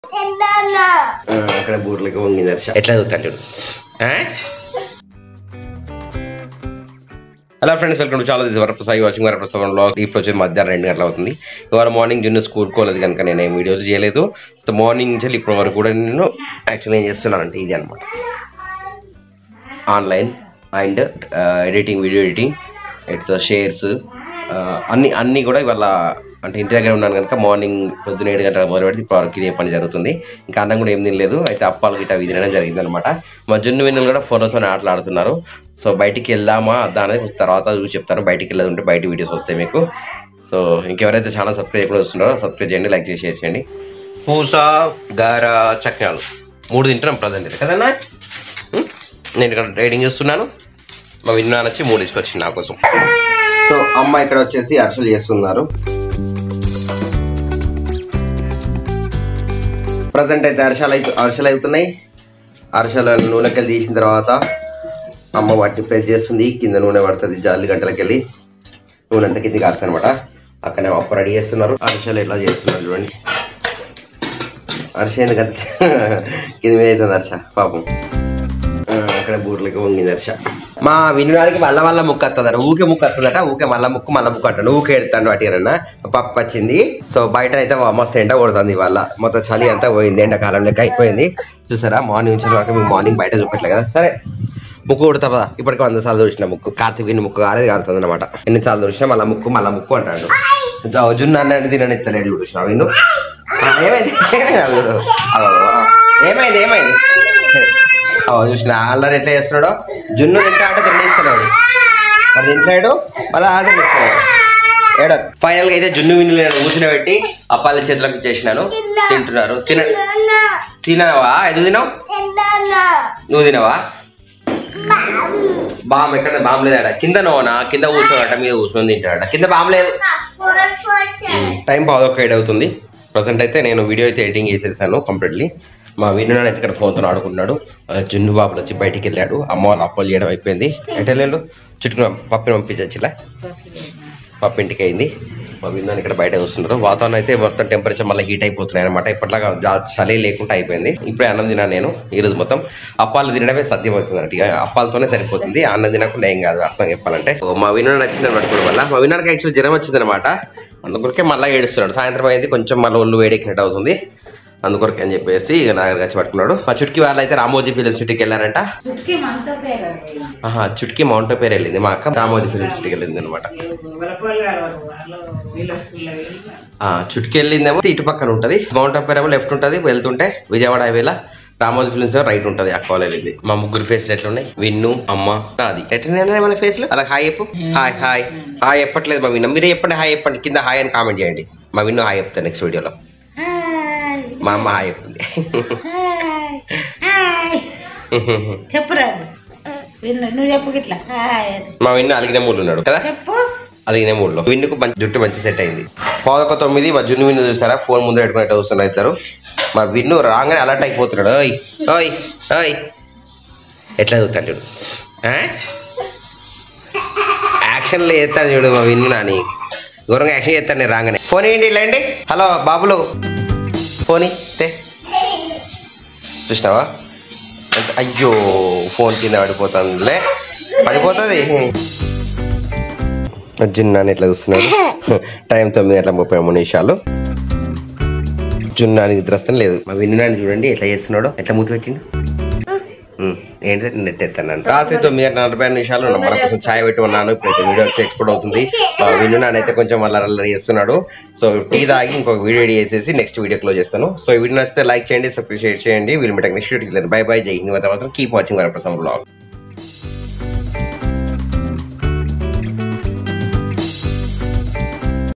ఆ, అక్కడ బూర్లకి వంగింది హర్ష ఎట్లా చదువుతాడు చూడు ఆ? హలో ఫ్రెండ్స్ వెల్కమ్ టు చాలా దిస్ వరప్రసాయి వాచింగ్ వరప్రసాద్ బ్లాగ్ ఇప్పుడు వచ్చి మధ్యాహ్నం రెండు గంటలు అవుతుంది ఇవాళ మార్నింగ్ జున్ను స్కూల్ కోలేదు కనుక నేను ఏం వీడియోలు చేయలేదు సో మార్నింగ్ నుంచి ఇప్పటి వరకు కూడా నేను యాక్చువల్లీ ఏం చేస్తున్నానంటే ఇది అనమాట online and editing video editing it's shares అన్ని అన్నీ కూడా ఇవాళ అంటే ఇంటి దగ్గర ఉన్నాను కనుక మార్నింగ్ పొద్దున ఏడు గంటల మొదలు పెడితే ఇప్పుడు వరకు ఇదే పని జరుగుతుంది ఇంకా అన్నం కూడా ఏం తినలేదు అయితే అప్పాలు గిట్ట అవి తినడం జరిగింది అనమాట మా జున్ను విన్నులు కూడా ఫోన్లతో ఆటలాడుతున్నారు సో బయటికి వెళ్దామా అద్దా అనేది తర్వాత చూసి చెప్తాను బయటికి వెళ్ళదు ఉంటే బయట వీడియోస్ వస్తాయి మీకు సో ఇంకెవరైతే చాలా సబ్స్క్రైబ్ కూడా వస్తున్నారో సబ్స్క్రైబ్ చేయండి లైక్ చేసి షేర్ చేయండి పూస గార చక్రాలు మూడు తింటున్నాం ప్రజెంట్ కదన్నా ఉం? నేను ఇక్కడ ట్రేడింగ్ చేస్తున్నాను మా విన్నాను వచ్చి మూడు తీసుకొచ్చింది నా కోసం సో అమ్మ ఇక్కడ వచ్చేసి అర్చలు చేస్తున్నారు ప్రజెంట్ అయితే అరిసెలు అయితే అరిసెలు అవుతున్నాయి అరిసెలు నూనెకెళ్ళి తీసిన తర్వాత అమ్మ వాటిని ప్రెస్ చేస్తుంది కింద నూనె పడుతుంది జాలి గంటలకి వెళ్ళి నూనె అంతా కిందికి కాస్తుంది అనమాట అక్కడనే అప్పు రెడీ చేస్తున్నారు అరిసెలు ఎట్లా చేస్తున్నారు చూడండి అరిసె ఎందుకంటే కింద మీద అవుతుంది అరిసె పాపం ఆ, అక్కడ బూర్లకి వంగింది హర్ష మా వినడానికి మళ్ళా మళ్ళా ముక్కు వస్తుందట ఊకే ముక్కు వస్తుందట ఊకే మళ్ళా ముక్కు మళ్ళా ముక్కు అంటాడు ఊకే ఎడతాడు అటిరన్న పప్పు వచ్చింది సో బయట అయితే మస్తు ఎండ కొడుతుంది ఇవాళ మొత్తం చలి అంతా పోయింది ఎండాకాలం లెక్క అయిపోయింది చూసారా మార్నింగ్ వచ్చిన వరకు మేము మార్నింగ్ బయట చూపెట్టలే కదా సరే ముక్కు కొడతా పదా ఇప్పటికి వంద సార్లు చూసిన ముక్కు కార్తీక్ విని ముక్కు కాలేదు కారుతుంది అనమాట ఎన్నిసార్లు చూసినా మళ్ళీ ముక్కు మళ్ళీ ముక్కు అంటాడు జు- జున్ను అన్నాడు తినని ఇస్తలేడు చూసిన విను ఆ, ఏమైంది అగో, అగో, ఏమైంది ఏమైంది ఓ చూసిన అల్లరి ఎట్లా చేస్తున్నాడో జున్ను తింటా అంటే తినేస్తున్నాడు మరి తింటాడు మళ్ళీ ఆ తినేస్తున్నాడు ఏడో ఫైనల్ గా అయితే జున్ను విన్ను నేను కూర్చుని పెట్టి అప్పాల చేతులకు చేసినాను తింటున్నారు తిన తినవా ఎదుగు తినవు నువ్వు తినవా బామ్ ఎక్కడ బామ్ లేదాడ కింద నోనా కింద కూర్చోడట మీద కూర్చొని తింటాడట కింద బామ్ లేదు టైం పాదొక ఏడు అవుతుంది ప్రజెంట్ అయితే నేను వీడియో అయితే ఎడిటింగ్ చేసేసాను కంప్లీట్లీ మా వినునాడు అయితే ఇక్కడ ఫోన్తో ఆడుకున్నాడు ఆ, జున్ను బాబులు వచ్చి బయటికి వెళ్ళాడు అమ్మ వాళ్ళు అప్పలు చేయడం అయిపోయింది ఎటు వెళ్ళాడు చుట్టూ పప్పిని పంపించచ్చులా పప్పు ఇంటికి అయింది మా విన్నాను ఇక్కడ బయట వస్తున్నారు వాతావరణం అయితే మొత్తం టెంపరేచర్ మళ్ళీ హీట్ అయిపోతున్నాయి అనమాట ఇప్పటిలాగా జా- చలి లేకుండా అయిపోయింది ఇప్పుడే అన్నం తిన్నాను నేను ఈరోజు మొత్తం అప్పాలు తినడమే సాధ్యం అవుతుంది అంటే ఇక అప్పాలతోనే సరిపోతుంది అన్నం తినకుండా ఏం కాదు అర్థం చెప్పాలంటే ఓ, మా విన్నా నచ్చిన పట్టుకోవడం వల్ల మా విన్నానికి యాక్చువల్ జ్వరం వచ్చింది అనమాట అందుకొరకే మళ్ళీ ఏడుస్తున్నాడు సాయంత్రం అయింది కొంచెం మళ్ళీ ఒళ్ళు వేడెక్కినట్టు అవుతుంది అందుకొరకే అని చెప్పేసి ఇక నా దగ్గర వచ్చి పట్టుకున్నాడు మా చుట్కి వాళ్ళు అయితే రామోజీ ఫిలిం సిటీకి వెళ్ళారంట చుట్కీ మనతో పేరు ఆహా చుట్కి మౌంట్ పేరు వెళ్ళింది మా అక్క రామోజీ ఫిలిం సిటీకి వెళ్ళింది అనమాట వలపల్లి గారు వాళ్ళు వీళ్ళ స్కూల్లో వెళ్ళి ఆ చుట్టుకి వెళ్ళిందేమో ఇటు పక్కన ఉంటుంది మౌంట్ ఆఫ్ ఏమో లెఫ్ట్ ఉంటుంది వెళ్తుంటే విజయవాడ హైవేలా రామోజీ ఫిల్మ్స్ రైట్ ఉంటుంది అక్క వాళ్ళు వెళ్ళింది మా ముగ్గురు ఫేస్ ఎట్లున్నాయి విన్ను అమ్మ నాది ఎట్లా మన ఫేస్ లో అలా హాయ్ చెప్పు హాయ్ హాయ్ హాయ్ చెప్పట్లేదు మా విన్ను మీరే చెప్పండి హాయ్ చెప్పండి కింద హాయ్ అని కామెంట్ చేయండి మా విన్ను హాయ్ చెప్తాను నెక్స్ట్ వీడియోలో మా అమ్మ హాయ్ చెప్తుంది చెప్పురాదు విన్ను నువ్వు చెప్పు ఇట్లా హాయ్ అని. మా విన్ను అలిగిన మూడు ఉన్నాడు కదా చెప్పు అలిగిన మూడులో విన్నుకు మంచి జుట్టు మంచి సెట్ అయింది పాదొక తొమ్మిది మా జున్ను విన్ను చూసారా ఫోన్ ముందు పెట్టుకుని చూస్తున్నారు ఇద్దరు మా విన్ను రాగానే అలర్ట్ అయిపోతున్నాడు ఓయ్ ఓయ్ ఓయ్ ఎట్లా చదువుతాడు చూడు ఆ? యాక్షన్లో చేస్తాను చూడు మా విన్ను నాని ఘోరంగా యాక్షన్ చేస్తాను నేను రాగానే ఫోన్ ఏంటి లేండి హలో బాబులు ఫోన్ తే చూసినావా ఎంత- అయ్యో ఫోన్ కింద పడిపోతుందిలే పడిపోతుంది జున్నాని ఎట్లా చూస్తున్నాడు టైం తొమ్మిది గంటల ముప్పై మూడు నిమిషాలు జున్నాని నిద్ర వస్తాను లేదు మా విన్నాని చూడండి ఎట్లా చేస్తున్నాడు ఎట్లా మూతి పెట్టిండు ఉమ్, ఏంటంటే నెట్ ఎత్తాను రాత్రి తొమ్మిది గంటల నలభై ఐదు నిమిషాలు ఉన్నాం మన కోసం ఛాయ్ పెట్టి ఉన్నాను ఇప్పుడు వీడియో ఎక్స్పోర్ట్ అవుతుంది మా విన్నాను అయితే కొంచెం అల్లరి అల్లరి చేస్తున్నాడు సో టీ తాగి ఇంకొక వీడియో ఎడిట్ చేసేసి నెక్స్ట్ వీడియో క్లోజ్ చేస్తాను సో ఈ వీడియో నచ్చితే లైక్ చేయండి సబ్స్క్రైబ్ చేయండి వీళ్ళు మీ next video bye bye Jai Hind మాత్రం కీప్ వాచింగ్ వరప్రసం బ్లాగ్